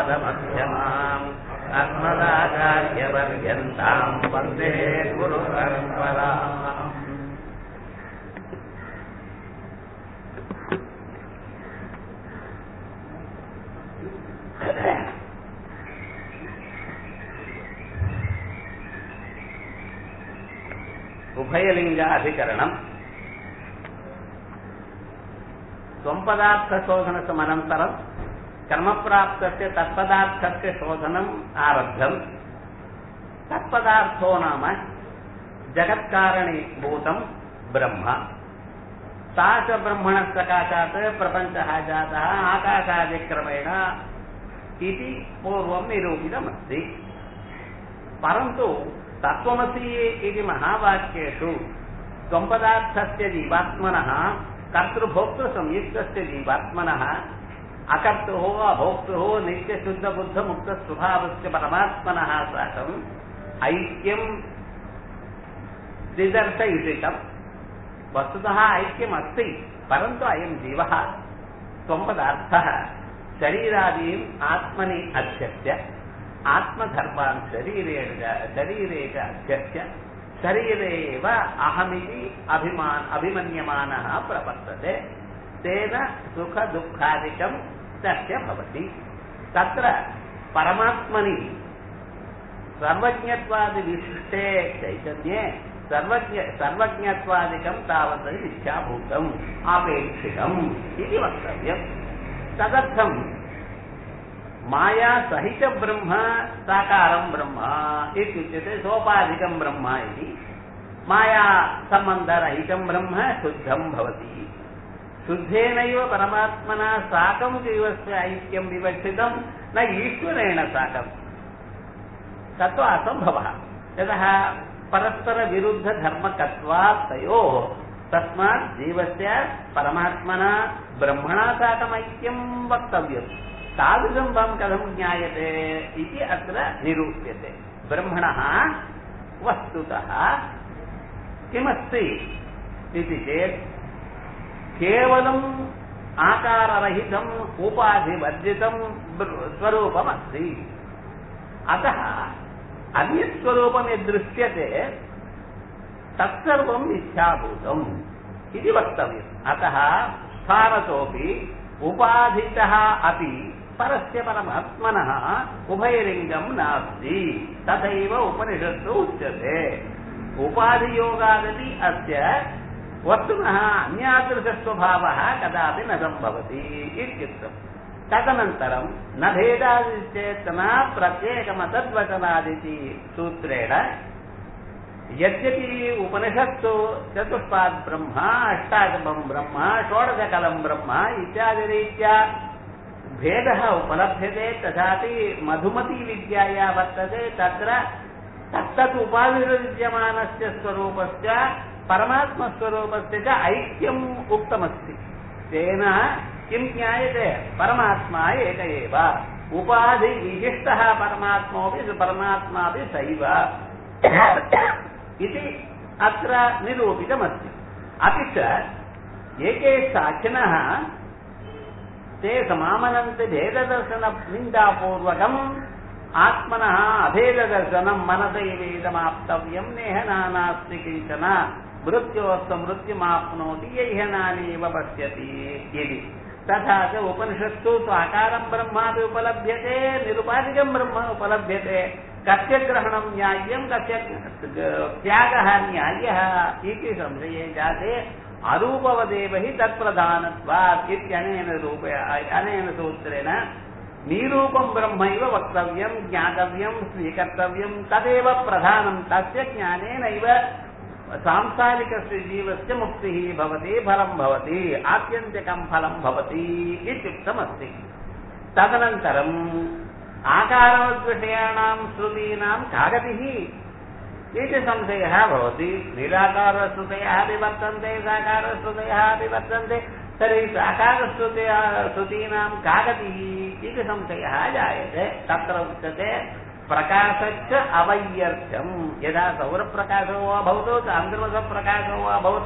लक्ष्मीनाथसमारम्भाम् अस्मदाचार्यपर्यन्ताम् वन्दे गुरुपरम्पराम् उभयलिङ्गाधिकरणम् स्वम्पदार्थशोधनसमनन्तरम् कर्मप्राप्तस्य तत्पदार्थस्य शोधनम् आरब्धम् तत्पदार्थो नाम जगत्कारणीभूतम् ब्रह्म सा च ब्रह्मणसकाशात् प्रपञ्चः जातः आकाशादिक्रमेण इति पूर्वं निरूपितमस्ति परन्तु तत्त्वमसि इति महावाक्येषु त्वम्पदार्थस्य जीवात्मनः कर्तृभोक्तृसंयुक्तस्य जीवात्मनः अकर्तुः अभोक्तुः नित्यशुद्धबुद्धमुक्तस्वभावस्य परमात्मनः साकम् ऐक्यम् दिदर्शयिषितम् वस्तुतः ऐक्यमस्ति परन्तु अयं जीवः त्वम्पदार्थः शरीरादीन् आत्मनि अध्यस्य आत्मधर्मान् शरीरेण शरीरे च अध्यस्य शरीरे एव अहमिति अभिमान अभिमन्यमानः प्रवर्तते तेन सुखदुःखादिकं तस्य भवति तत्र परमात्मनि सर्वज्ञत्वादिविशिष्टे चैतन्ये सर्वज्ञ सर्वज्ञत्वादिकं तावत् मिथ्याभूतम् अपेक्षितम् इति वक्तव्यम् तदर्थं माया सहित ब्रह्म साकारं ब्रह्म इत्युच्यते सोपाधिकं ब्रह्म इति माया सम्बन्धरहितं ब्रह्म शुद्धं भवति शुद्धेनैव परमात्मना साकं जीवस्य ऐक्यं विवक्षितं न ईश्वरेण साकम् तत्तु असम्भवः यतः परस्परविरुद्धधर्मकत्वात् तयोः तस्मात् जीवस्य परमात्मना ब्रह्मणा साकमैक्यं वक्तव्यम् तादृशं वं कथं ज्ञायते इति अत्र निरूप्यते ब्रह्मणः वस्तुतः किमस्ति इति चेत् केवलम् आकाररहितम् उपाधिवर्जितं स्वरूपमस्ति अतः अन्यत् स्वरूपं यद्दृश्यते तत्सर्वं मिथ्याभूतम् इति वक्तव्यम् अतः स्थानतोऽपि उपाधितः अपि परस्य परमात्मनः उभयलिङ्गं नास्ति तथैव उपनिषत्सु उच्यते उपाधियोगादपि अस्य वस्तुनः अन्यादृशस्वभावः कदापि न सम्भवति इत्युक्तम् तदनन्तरं न भेदादिश्चेत् न प्रत्येकमतद्वचनादिति सूत्रेण यद्यपि उपनिषत्सु चतुष्पात् ब्रह्म अष्टागमं ब्रह्म षोडशकलं ब्रह्म इत्यादिरीत्या भेदः उपलभ्यते तथापि मधुमती विद्याया वर्तते तत्र तत्तत् उपाधिविद्यमानस्य स्वरूपस्य परमात्मस्वरूपस्य च ऐक्यम् उक्तमस्ति तेन किं ज्ञायते परमात्मा एक एव उपाधिविशिष्टः परमात्मोऽपि परमात्मापि सैव इति अत्र निरूपितमस्ति अपि च एके साक्षिणः ते समामनन्ति भेददर्शननिन्दापूर्वकम् आत्मनः अभेददर्शनं मनसैवेदमाप्तव्यं नेह नास्ति किञ्चन मृत्योस्तु मृत्युमाप्नोति यैह नानीव पश्यति इति तथा च उपनिषत्सु साकारं ब्रह्मापि उपलभ्यते निरुपाधिकं ब्रह्म उपलभ्यते कस्य ग्रहणं न्याय्यं कस्य त्यागः न्याय्यः इति संशये जाते अरूपवदेव हि तत्प्रधानत्वात् इत्यनेन रूप अनेन सूत्रेण निरूपं ब्रह्मैव वक्तव्यं ज्ञातव्यं स्वीकर्तव्यं तदेव प्रधानं तस्य ज्ञानेनैव सांसारिकस्य जीवस्य मुक्तिः भवति फलं भवति आत्यन्तिकं फलं भवति इत्युक्तमस्ति तदनन्तरम् आकारोद्विषयाणां श्रुतीनां कागतिः इति संशयः भवति निराकारश्रुतयः अपि वर्तन्ते साकारश्रुतयः अपि वर्तन्ते तर्हि साकारश्रुतया श्रुतीनां कागतिः इति संशयः जायते तत्र उच्यते प्रकाशश्च अवैयर्थ्यम् यदा सौरप्रकाशो वा भवतु चान्द्रमसप्रकाशो वा भवतु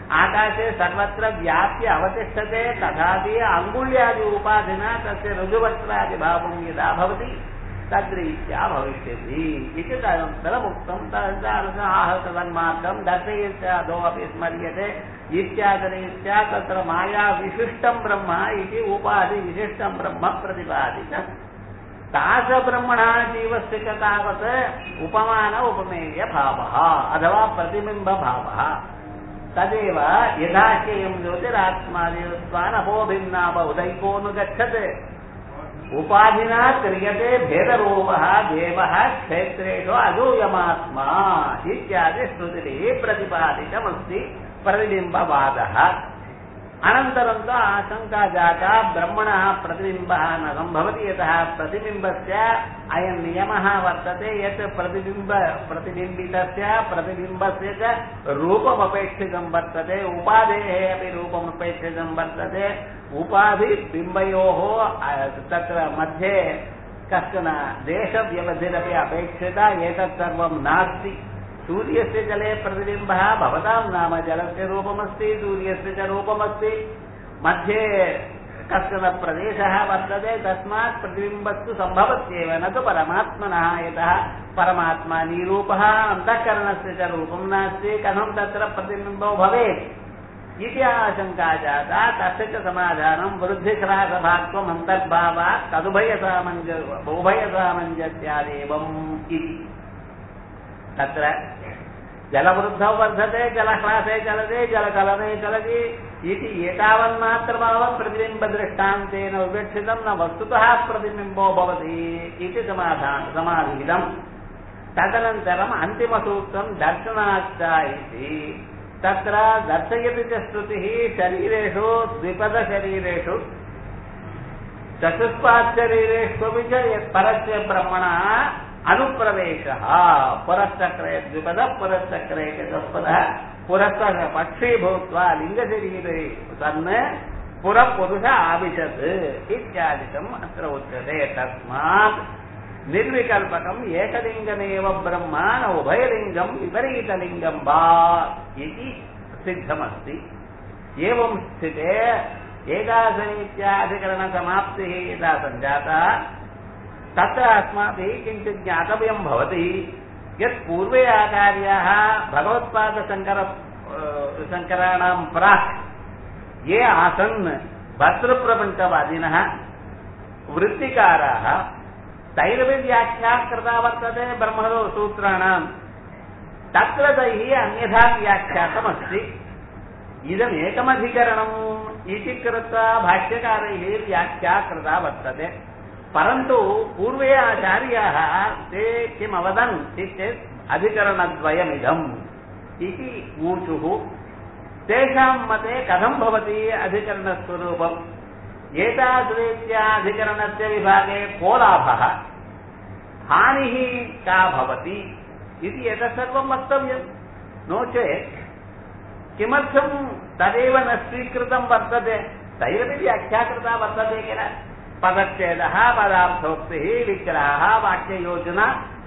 आकाशे सर्वत्र व्याप्य अवतिष्ठते तथापि अङ्गुल्यादि उपाधिना तस्य ऋजुवस्त्रादिभावं यदा भवति तद्रीत्या भविष्यति इति तदनन्तरमुक्तं तदनन्तरम् आहतन्मार्गं दर्शयित्यादौ अपि स्मर्यते इत्यादिरीत्या तत्र माया विशिष्टं ब्रह्म इति उपाधिविशिष्टं ब्रह्म प्रतिपादितम् तादृशब्रह्मणः जीवस्य च तावत् उपमान उपमेयभावः अथवा प्रतिबिम्बभावः तदेव यथाश्चयं ज्योतिरात्मादित्वानपोभिन्नाप उदैकोऽनुगच्छते उपाधिना क्रियते भेदरूपः देवः क्षेत्रेषु अजूयमात्मा इत्यादि श्रुतिभिः प्रतिपादितमस्ति प्रतिबिम्बवादः अनन्तरं तु आशङ्का जाता ब्रह्मणः प्रतिबिम्बः न सम्भवति यतः प्रतिबिम्बस्य अयं नियमः वर्तते यत् प्रतिबिम्ब प्रतिबिम्बितस्य प्रतिबिम्बस्य च रूपमपेक्षितं वर्तते उपाधेः अपि रूपमपेक्षितं वर्तते उपाधिबिम्बयोः तत्र मध्ये कश्चन देशव्यवधिरपि अपेक्षिता एतत् सर्वं नास्ति सूर्यस्य जले प्रतिबिम्बः भवतां नाम जलस्य रूपमस्ति सूर्यस्य च रूपमस्ति मध्ये कश्चन प्रदेशः वर्तते तस्मात् प्रतिबिम्बस्तु सम्भवत्येव न तु परमात्मनः यतः परमात्मा निरूपः अन्तःकरणस्य च रूपं नास्ति कथं तत्र प्रतिबिम्बो भवेत् इति आशङ्का जाता तस्य च समाधानं वृद्धिह्रासभात्वम् अन्तर्भावात् तदुभयसामञ्ज उभयसामञ्जस्यादेवम् इति तत्र जलवृद्धौ वर्धते जलह्रासे चलते जलकलने चलति इति एतावन्मात्रमावत् प्रतिबिम्बदृष्टान्तेन विवक्षितं न वस्तुतः प्रतिबिम्बो भवति इति समाधान समाधीतम् तदनन्तरम् अन्तिमसूत्रं दर्शनाच्च इति तत्र दर्शयति च श्रुतिः शरीरेषु द्विपदशरीरेषु चतुष्पाशरीरेष्वपि च परस्य ब्रह्मणः अनुप्रवेशः पुरश्चक्रे द्विपदः पुरश्चक्रे चतुष्पदः पुरः पक्षी भूत्वा लिङ्गशरीरे सन् पुरपुरुष आविशत् इत्यादिकम् अत्र उच्यते तस्मात् निर्विकल्पकम् एकलिङ्गमेव ब्रह्म न उभयलिङ्गम् विपरीतलिङ्गम् वा इति सिद्धमस्ति एवं स्थिते एकादशरीत्याधिकरणसमाप्तिः यदा सञ्जाता तत्र अस्माभिः किञ्चित् ज्ञातव्यं भवति यत् पूर्वे आचार्याः भगवत्पादशङ्कर शङ्कराणां प्राक् ये आसन् भर्तृप्रपञ्चवादिनः वृत्तिकाराः तैरपि व्याख्या कृता वर्तते ब्रह्मसूत्राणां तत्र तैः अन्यथा व्याख्यातमस्ति इदमेकमधिकरणम् इति कृत्वा भाष्यकारैः व्याख्या कृता वर्तते परन्तु पूर्वे आचार्याः ते किम् अवदन् चेत् अधिकरणद्वयमिदम् इति ऊचुः तेषां मते कथं भवति अधिकरणस्वरूपम् एतादृत्या अधिकरणस्य विभागे को लाभः हानिः का भवति इति एतत् सर्वं वक्तव्यं नो चेत् किमर्थं तदेव न स्वीकृतं वर्तते तैरपि व्याख्या कृता वर्तते किल पदच्छेदः पदार्थोक्तिः विग्रहः वाक्ययोजना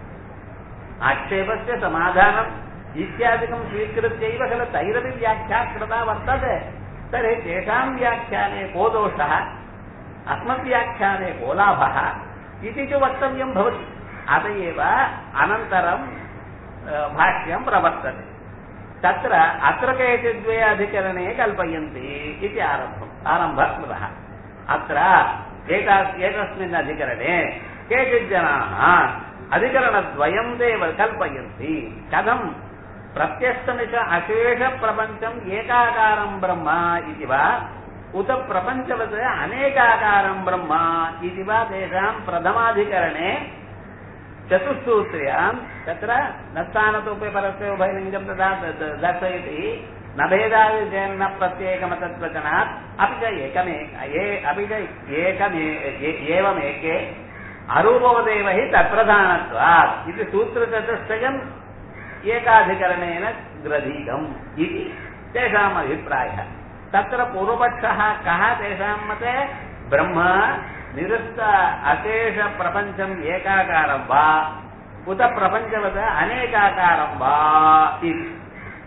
आक्षेपस्य समाधानम् इत्यादिकं स्वीकृत्यैव खलु तैरपि व्याख्या कृता वर्तते तर्हि तेषां व्याख्याने को दोषः अस्मद्व्याख्याने को लाभः इति च वक्तव्यं भवति अत एव अनन्तरं भाष्यं प्रवर्तते तत्र अत्र केचिद्वे अधिकरणे कल्पयन्ति इति आरम्भम् आरम्भः कृतः अत्र एका एकस्मिन् अधिकरणे केचिज्जनाः अधिकरणद्वयं देव कल्पयन्ति कथं प्रत्यस्तमिष अशेषप्रपञ्चम् एकाकारं ब्रह्म इति वा उत प्रपञ्चवत् अनेकाकारं ब्रह्म इति वा तेषां प्रथमाधिकरणे चतुस्सूत्र्यां तत्र नस्तानतोपि परस्य उभयलिङ्गं तथा दर्शयति न भेदादिजयन्न प्रत्येकमतद्वचनात् अपि च एकमेक ये अपि च एकमे एवमेके अरूपवदेव हि तत्प्रधानत्वात् इति सूत्रचतुष्टयम् एकाधिकरणेन ग्रथीतम् इति तेषाम् अभिप्रायः तत्र पूर्वपक्षः कः तेषां मते ब्रह्म निरुस्त अशेषप्रपञ्चम् एकाकारं वा उत प्रपञ्चवत् अनेकाकारं वा इति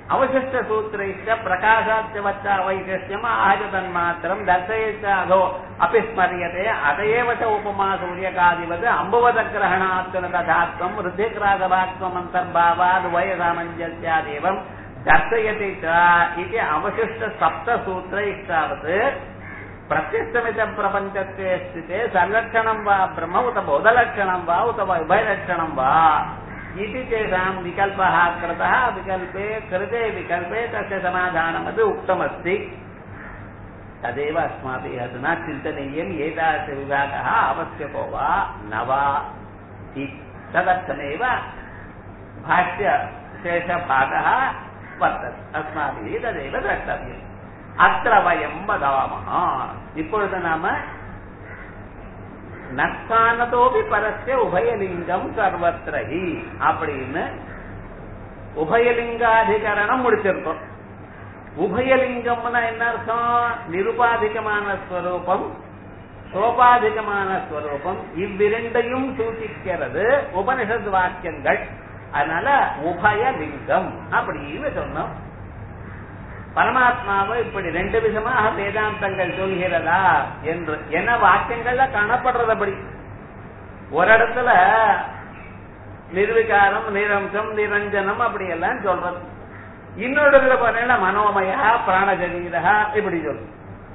அவசிஷ்ட சூத்திரைச்ச பிரகாசாச்ச வச்ச வைசிஷ்யம் ஆக தன்மாத்திரம் தர்சயிச்ச அதோ அபிஸ்மரியதே அதையேவ ச உபமா சூரியகாதிவது அம்புவத கிரகணாத்மன ததாத்வம் ருத்திகிராகவாத்வம் அந்தர்பாவாத் வயசாமஞ்சஸ்யாதேவம் दर्शयति च इति अवशिष्टसप्तसूत्रैष्टावत् प्रत्यस्तमितं प्रपञ्चत्वे स्थिते संलक्षणं वा ब्रह्म उत बोधलक्षणं वा उत उभयलक्षणं वा इति तेषां विकल्पः कृतः विकल्पे कृते विकल्पे तस्य समाधानमपि उक्तमस्ति तदेव अस्माभिः अधुना चिन्तनीयम् एतादृशविभागः आवश्यको वा न वा इति तदर्थमेव भाष्यशेषभागः वर्तते अस्माभिः तदेव द्रष्टव्यम् அத்திர வயம் வதாமஹ இப்பொழுது நாம நஸ்தானதோபி பரஸ்ய உபயலிங்கம் சர்வத்திரஹி அப்படின்னு உபயலிங்காதிகரணம் முடிச்சிருக்கோம் உபயலிங்கம்னா என்ன அர்த்தம் நிருபாதிகமான ஸ்வரூபம் சோபாதிகமான ஸ்வரூபம் இவ்விரண்டையும் சூச்சிக்கிறது உபனிஷத் வாக்கியங்கள் அதனால உபயலிங்கம் அப்படின்னு சொன்னோம் பரமாத்மாவை இப்படி ரெண்டு விதமாக வேதாந்தங்கள் சொல்கிறதா என்று என்ன வாக்கியங்கள்ல காணப்படுறதபடி ஒரு இடத்துல நிர்விகாரம் நிரம்சம் நிரஞ்சனம் அப்படி எல்லாம் சொல்றது இன்னொரு இடத்துல பாத்தீங்கன்னா மனோமயா பிராணஜரீரா இப்படி சொல்றது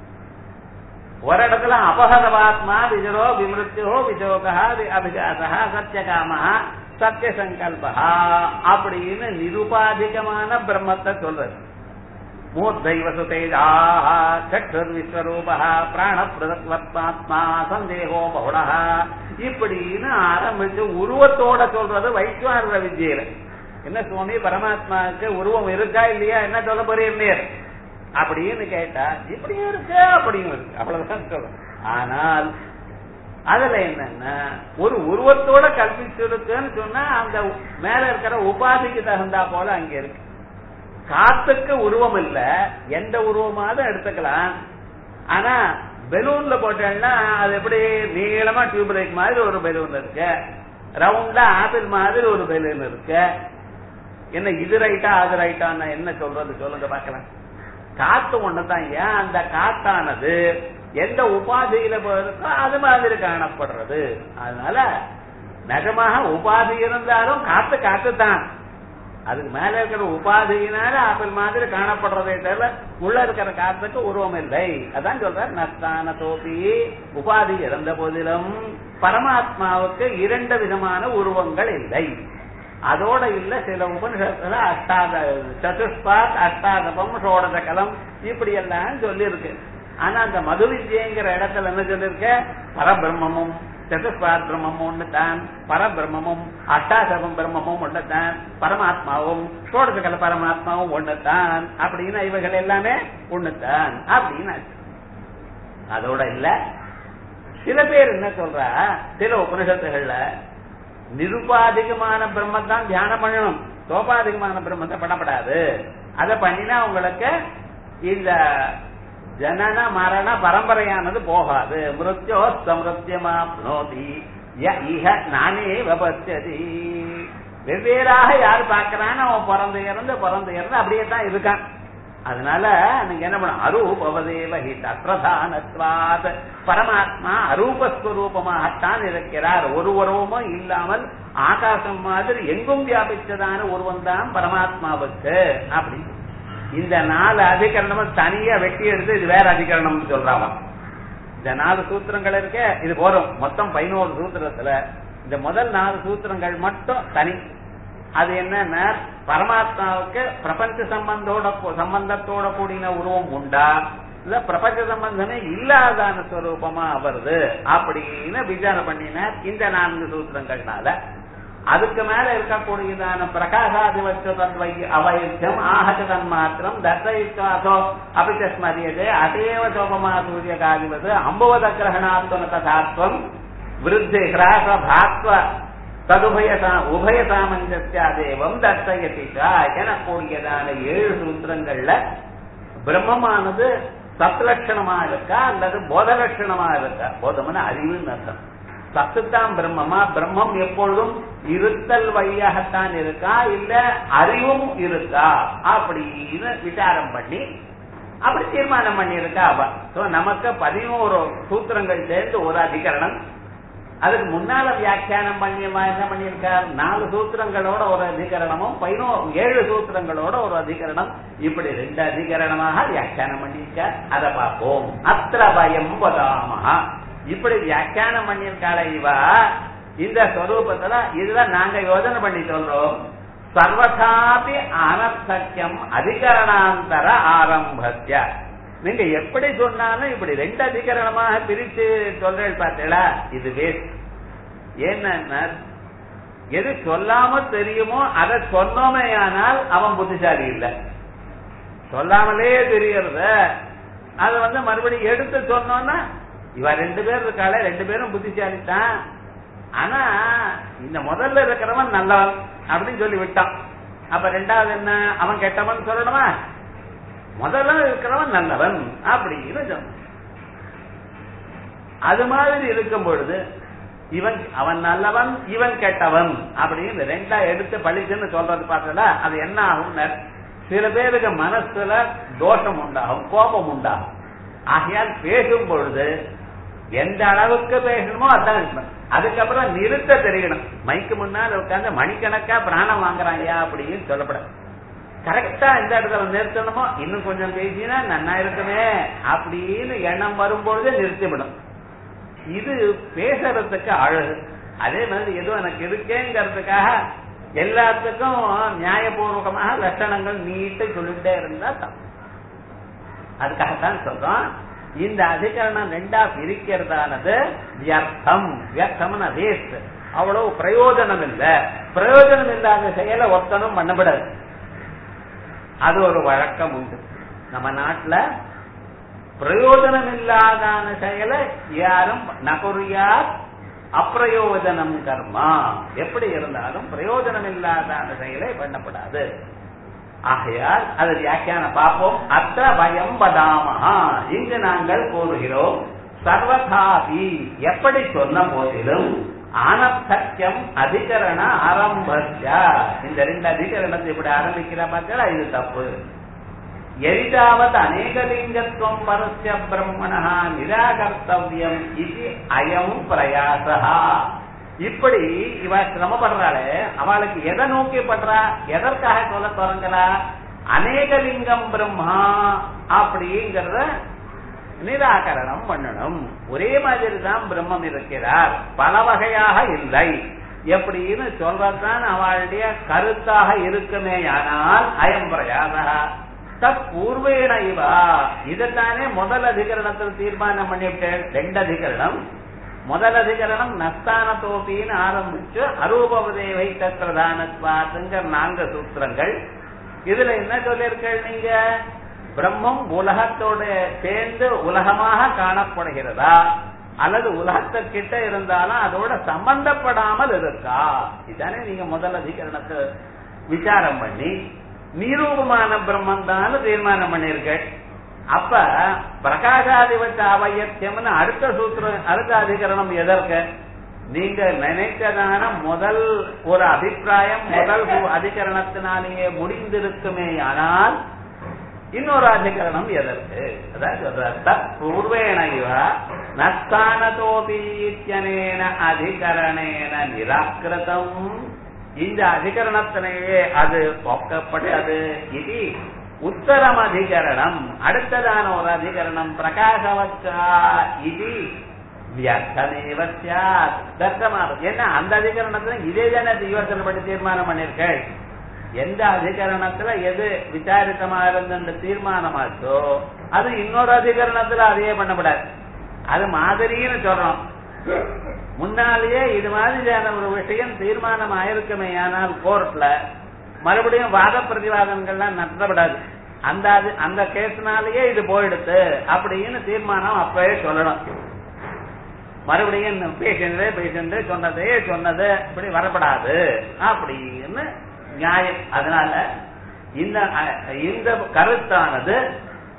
ஒரு இடத்துல அபகதவாத்மா விஜரோ விமிருத்தியோ விஜோகா அபிஜாசா சத்தியகாமா சத்தியசங்கல்பா அப்படின்னு நிருபாதிகமான பிரம்மத்தை சொல்றது மூர்த்தைவ சுதேஜாः சற்றுர்விஸ்வரூபः பிராணப்பிரதத்வத்மாத்மா சந்தேகோ பகுடா இப்படின்னு ஆரம்பிச்சு உருவத்தோட சொல்றது வைஸ்வான வித்யில என்ன சுவாமி பரமாத்மாவுக்கு உருவம் இருக்கா இல்லையா என்ன சொல்ல போறீங்க அப்படின்னு கேட்டா இப்படியும் இருக்கு அப்படியும் இருக்கு அவ்வளவுதான் சொல்றேன் ஆனால் அதுல என்னன்னா ஒரு உருவத்தோட கல்பிச்சிருக்குன்னு சொன்னா அந்த மேல இருக்கிற உபாதிக்கு தகுந்தா போல அங்க இருக்கு காத்துக்கு உருவம் இல்ல எந்த உருவமாவது எடுத்துக்கலாம் ஆனா பெலூன்ல போட்டேன்னா அது எப்படி நீளமா டியூப் லைட் மாதிரி ஒரு பெலூன் இருக்கு ரவுண்டா ஆப்பிள் மாதிரி ஒரு பெலூன் இருக்கு என்ன இது ரைட்டா அது ரைட்டான்னு என்ன சொல்றது சொல்லுங்க பாக்கலாம் காத்து ஒண்ணுதான் ஏன் அந்த காத்தானது எந்த உபாதியில இருக்கோ அது மாதிரி காணப்படுறது அதனால நிஜமாக உபாதி இருந்தாலும் காத்து காத்து தான் அதுக்கு மேல இருக்கிற உபாதியினால ஆப்பிள் மாதிரி காணப்படுறதே தவிர உள்ள இருக்கிற காத்துக்கு உருவம் இல்லை அதான் சொல்ற நஸ்தான தோப்பி உபாதி இருந்த போதிலும் பரமாத்மாவுக்கு இரண்டு விதமான உருவங்கள் இல்லை அதோட இல்ல சில உபனிஷத்துல அஷ்டாத சதுஷ்பாத் அஷ்டாதபம் சோடதகலம் இப்படி எல்லாம் சொல்லி இருக்கு ஆனா அந்த மது வித்யங்கிற இடத்துல என்ன சொல்லிருக்க பரபிரம்மமும் சதுஷ்பாத் பிரம்மமும் ஒண்ணுதான் பரபிரம்மமும் அஷ்டாசபம் பிரம்மமும் ஒண்ணுதான் பரமாத்மாவும் சோடசகல பரமாத்மாவும் ஒண்ணுதான் அப்படின்னு இவைகள் எல்லாமே ஒண்ணுதான் அப்படின்னு அதோட இல்ல சில பேர் என்ன சொல்ற சில உபனிஷத்துகள்ல நிருபாதிகமான பிரம்மத்தான் தியானம் பண்ணணும் சோபாதிகமான பிரம்மத்தை பண்ணப்படாது அதை பண்ணினா உங்களுக்கு இந்த ஜனன மரண பரம்பரையானது போகாது மிருத்யோ சமிருத்தியமா நோதி இஹ நானே வபத்தியதி வெவ்வேறாக யார் பார்க்கறான்னு அவன் பிறந்து இறந்து பிறந்து இறந்து அப்படியே தான் இருக்கான் அதனால நீங்க என்ன பண்ண அரூபவதேவ ஹி தத்ரதானத்வாத் பரமாத்மா அரூபஸ்வரூபமாகத்தான் இருக்கிறார் ஒரு உருவமும் இல்லாமல் ஆகாசம் மாதிரி எங்கும் வியாபிச்சதான ஒருவன் தான் பரமாத்மாவுக்கு அப்படி இந்த நாலு அதிகரணமும் தனியா வெட்டி எடுத்து இது வேற அதிகரணம் சொல்றாங்க இந்த நாலு சூத்திரங்கள் இருக்க இது போறோம் மொத்தம் பதினோரு சூத்திரத்துல இந்த முதல் நாலு சூத்திரங்கள் மட்டும் தனி அது என்னன்னா பரமாத்மாவுக்கு பிரபஞ்ச சம்பந்தோட சம்பந்தத்தோட கூடின உருவம் உண்டா இல்ல பிரபஞ்ச சம்பந்தமே இல்லாதான ஸ்வரூபமா வருது அப்படின்னு விசாரணை பண்ணினார் இந்த நான்கு சூத்திரங்கள்னால அதுக்கு மேல இருக்கக்கூடியதான பிரகாசாதிவச்ச தத்வை அவைத்தியம் ஆகச்ச தன்மாத்திரம் தர்சயித்வாசோ அபிச்சஸ்மரியதே அதேவ சோபமா சூரியகாதிவது அம்புவத கிரகணாத்வன ததாத்வம் விருத்தி ஹிராச பாத்வ ததுபய உபய சாமஞ்சஸ்யாதேவம் தர்சயதி எனக்கூடியதான ஏழு சூத்திரங்கள்ல பிரம்மமானது சத்லட்சணமா இருக்கா அல்லது போதலட்சணமா இருக்கா போதம்னு அறிவுன்னு அர்த்தம் சத்துத்தான் பிரம்மமா பிரம்மம் எப்பொழுதும் இருத்தல் வழியாகத்தான் இருக்கா இல்ல அறிவும் இருக்கா அப்படின்னு விசாரம் பண்ணி அப்படி தீர்மானம் பண்ணியிருக்கா அவ சோ நமக்கு பதினோரு சூத்திரங்கள் சேர்ந்து ஒரு அதிகரணம் அதுக்கு முன்னால வியாக்கியானம் பண்ணி என்ன பண்ணியிருக்கார் நாலு சூத்திரங்களோட ஒரு அதிகரணமும் பதினோ ஏழு சூத்திரங்களோட ஒரு அதிகரணம் இப்படி ரெண்டு அதிகரணமாக வியாக்கியானம் பண்ணியிருக்கார் அதை பார்ப்போம் அத்திர பயம் வதாமஹா இப்படி வியாக்கியானம் பண்ணியிருக்காள இவா இந்த ஸ்வரூபத்துல இதுதான் நாங்க யோஜனை பண்ணி சொல்றோம் சர்வதாபி அனர்த்தக்கியம் அதிகரணாந்தர ஆரம்பத்திய நீங்க எப்படி சொன்னாலும் இப்படி ரெண்டு அதிகரணமாக பிரிச்சு சொல்றேன் பார்த்தீங்களா இது வேஸ்ட் ஏன்னா எது சொல்லாம தெரியுமோ அதை சொன்னோமே ஆனால் அவன் புத்திசாலி இல்லை சொல்லாமலே தெரியறத அது வந்து மறுபடியும் எடுத்து சொன்னோம்னா இவ ரெண்டு பேர் இருக்காளே ரெண்டு பேரும் புத்திசாலி தான் ஆனா இந்த முதல்ல இருக்கிறவன் நல்லவன் அப்படின்னு சொல்லி விட்டான் அப்ப ரெண்டாவது என்ன அவன் கெட்டவன் சொல்லணுமா முதல்ல இருக்கிறவன் நல்லவன் அப்படின்னு சொன்ன அது மாதிரி இருக்கும் பொழுது இவன் அவன் நல்லவன் இவன் கெட்டவன் அப்படின்னு ரெண்டா எடுத்து பழிச்சுன்னு சொல்றது பார்த்தல அது என்ன ஆகும் சில பேருக்கு மனசுல தோஷம் உண்டாகும் கோபம் உண்டாகும் ஆகையால் பேசும் பொழுது எந்த அளவுக்கு பேசணுமோ அதான் அதுக்கப்புறம் நிறுத்த தெரியணும் மைக்கு முன்னால் உட்காந்து மணிக்கணக்கா பிராணம் வாங்குறாங்க அப்படின்னு சொல்லப்படாது கரெக்டா இந்த இடத்துல நிறுத்தணுமோ இன்னும் கொஞ்சம் பேசினா நன்னா இருக்குமே அப்படின்னு எண்ணம் வரும்பொழுது நிறுத்திவிடும் இது பேசுறதுக்கு அழகு அதே மாதிரி ஏதோ எனக்கு இருக்கேங்கிறதுக்காக எல்லாத்துக்கும் நியாயபூர்வகமாக லட்சணங்கள் நீட்டு சொல்லிட்டே இருந்தா தப்பு அதுக்காகத்தான் சொல்றோம் இந்த அதிகரணம் ரெண்டா பிரிக்கிறதானது வியர்த்தம் வியர்த்தம்னு வேஸ்ட் அவ்வளவு பிரயோஜனம் இல்ல பிரயோஜனம் இல்லாத செயலை ஒத்தனும் பண்ணப்படாது அது ஒரு வழக்கம் உண்டு நம்ம நாட்டுல பிரயோஜனம் இல்லாதான செயலை யாரும் நகுரியார் அப்பிரயோஜனம் கர்மா எப்படி இருந்தாலும் பிரயோஜனம் இல்லாதான செயலை பண்ணப்படாது ஆகையால் அது வியாக்கியான பார்ப்போம் அத்த பயம் பதாமஹா இங்கு நாங்கள் கூறுகிறோம் சர்வதாபி எப்படி சொன்ன போதிலும் ஆனத்தக்கியம் அதிகரண ஆரம்பஸ்ய இந்த ரெண்டு அதிகரணத்தை இப்படி ஆரம்பிக்கிற பார்த்தா இது தப்பு எரிதாவது அநேகலிங்கத்துவம் பரஸ்ய பிரம்மணா நிராகர்த்தவியம் இது அயம் பிரயாசா இப்படி இவ சிரமப்படுறாளே அவளுக்கு எதை நோக்கி படுறா எதற்காக சொல்ல தொடங்கலா அநேகலிங்கம் பிரம்மா அப்படிங்கறத நிராகரணம் பண்ணணும் ஒரே மாதிரி தான் பிரம்மம் இருக்கிறார் பல வகையாக இல்லை எப்படின்னு சொல்றதுதான் அவளுடைய கருத்தாக இருக்குமே ஆனால் அயம் பிரயாசா தத் பூர்வேண இவா இதைத்தானே முதல் அதிகரணத்தில் தீர்மானம் பண்ணிவிட்டேன் ரெண்டு அதிகரணம் முதல் அதிகரணம் நஸ்தானத்தோப்பின்னு ஆரம்பிச்சு அரூபவதேவை தத்ரதானத்வாத்துங்கிற நான்கு சூத்திரங்கள் இதுல என்ன சொல்லியிருக்கள் நீங்க பிரம்மம் உலகத்தோட சேர்ந்து உலகமாக காணப்படுகிறதா அல்லது உலகத்திற்கிட்ட இருந்தாலும் அதோட சம்பந்தப்படாமல் இருக்கா இதானே நீங்க முதல் அதிகரணத்தை விசாரம் பண்ணி நிரூபமான பிரம்மன் தான் தீர்மானம் பண்ணிருக்க அப்ப பிரகாசாதிபட்ச அவயத்தியம்னு அடுத்த சூத்திரம் அடுத்த அதிகரணம் எதற்கு நீங்க நினைத்ததான முதல் ஒரு அபிப்பிராயம் முதல் அதிகரணத்தினாலேயே முடிந்திருக்குமே ஆனால் இன்னொரு அதிகரணம் எதற்கு அதான் சொல்ற பூர்வேண இவ நஸ்தானதோபீத்தியனேன அதிகரணேன நிராகிருதம் இந்த அதிகரணத்திலேயே அது போக்கப்பட்டது இது உத்தரம் அதிகரணம் அடுத்ததான ஒரு அதிகரணம் பிரகாசவச்சா இது வியர்த்தமேவ தர்க்கமாகும் ஏன்னா அந்த அதிகரணத்துல இதே தானே யோசனை பண்ணி தீர்மானம் பண்ணிருக்கேன் எந்த அதிகரணத்துல எது விசாரித்தமா இருந்த தீர்மானமாச்சோ அது இன்னொரு அதிகரணத்துல அதையே பண்ணப்படாது அது மாதிரின்னு சொல்றோம் முன்னாலேயே இது மாதிரியான ஒரு விஷயம் தீர்மானம் ஆயிருக்குமே ஆனால் கோர்ட்ல மறுபடியும் வாத பிரதிவாதங்கள்லாம் நடத்தப்படாது அந்த அந்த கேஸ்னாலேயே இது போயிடுத்து அப்படின்னு தீர்மானம் அப்பவே சொல்லணும் மறுபடியும் பேஷண்ட் பேஷண்ட் சொன்னதே சொன்னது இப்படி வரப்படாது அப்படின்னு நியாயம் அதனால இந்த இந்த கருத்தானது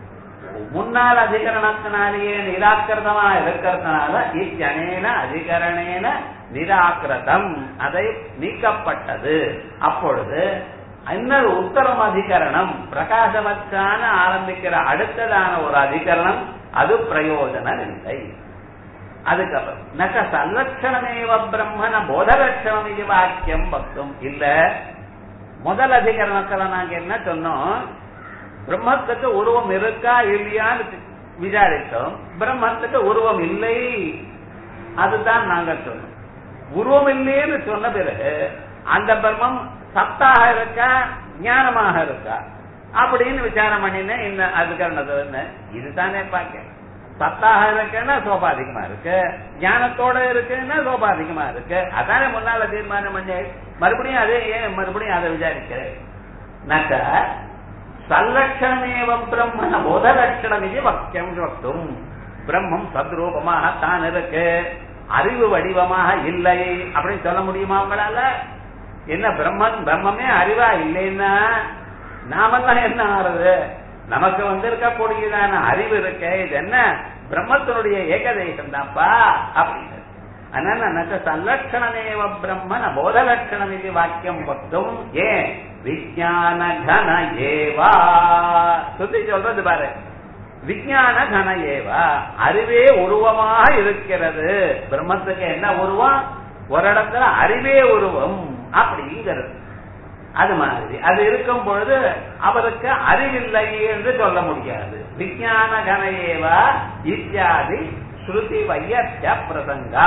முன்னால் அதிகரணத்தினாலேயே நிராக்கிரதமா இருக்கிறதுனால இச்சனேன அதிகரணேன நிராக்கிரதம் அதை நீக்கப்பட்டது அப்பொழுது இன்னொரு உத்தரம் அதிகரணம் பிரகாசவச்சான ஆரம்பிக்கிற அடுத்ததான ஒரு அதிகரணம் அது பிரயோஜனம் இல்லை அதுக்கப்புறம் நக சல்லட்சணமேவ பிரம்மன போதலட்சணம் இது வாக்கியம் பக்தும் இல்ல முதல் அதிகரணத்துல நாங்க என்ன சொன்னோம் பிரம்மத்துக்கு உருவம் இருக்கா இல்லையான்னு விசாரித்தோம் பிரம்மத்துக்கு உருவம் இல்லை அதுதான் நாங்க சொன்னோம் உருவம் இல்லைன்னு சொன்ன பிறகு அந்த பிரம்மம் சத்தாக இருக்கா ஞானமாக இருக்கா அப்படின்னு விசாரம் பண்ணினேன் இந்த அதுக்கு இதுதானே பார்க்க சத்தாக இருக்குன்னா சோபாதிகமா இருக்கு ஞானத்தோட இருக்குன்னா சோபாதிகமா இருக்கு அதானே முன்னால தீர்மானம் பண்ணி மறுபடியும் அதே ஏன் மறுபடியும் அதை விசாரிக்கிறேன் நக்க சல்லட்சணமேவம் பிரம்ம போதலட்சணம் இது வக்கியம் வக்தும் பிரம்மம் சத்ரூபமாக தான் இருக்கு அறிவு வடிவமாக இல்லை அப்படின்னு சொல்ல முடியுமா உங்களால என்ன பிரம்மன் பிரம்மமே அறிவா இல்லைன்னா நாமெல்லாம் என்ன ஆறுது நமக்கு வந்திருக்கக்கூடியதான அறிவு இருக்க இது என்ன பிரம்மத்தினுடைய ஏகதேசம் தான்ப்பா அப்படின்னு அதனால நச்ச சல்லட்சணமேவ பிரம்மன போதலட்சணம் இது வாக்கியம் பக்தும் ஏன் விஜயான கன ஏவா சுத்தி சொல்றது பாரு விஜயான கன ஏவா அறிவே உருவமாக இருக்கிறது பிரம்மத்துக்கு என்ன உருவம் ஒரு இடத்துல அறிவே உருவம் அப்படிங்கிறது அது மாதிரி அது இருக்கும் பொழுது அவருக்கு அறிவில்லை என்று சொல்ல முடியாது விஜயான கனையேவா இத்தியாதி ஸ்ருதி வையத்திய பிரசங்கா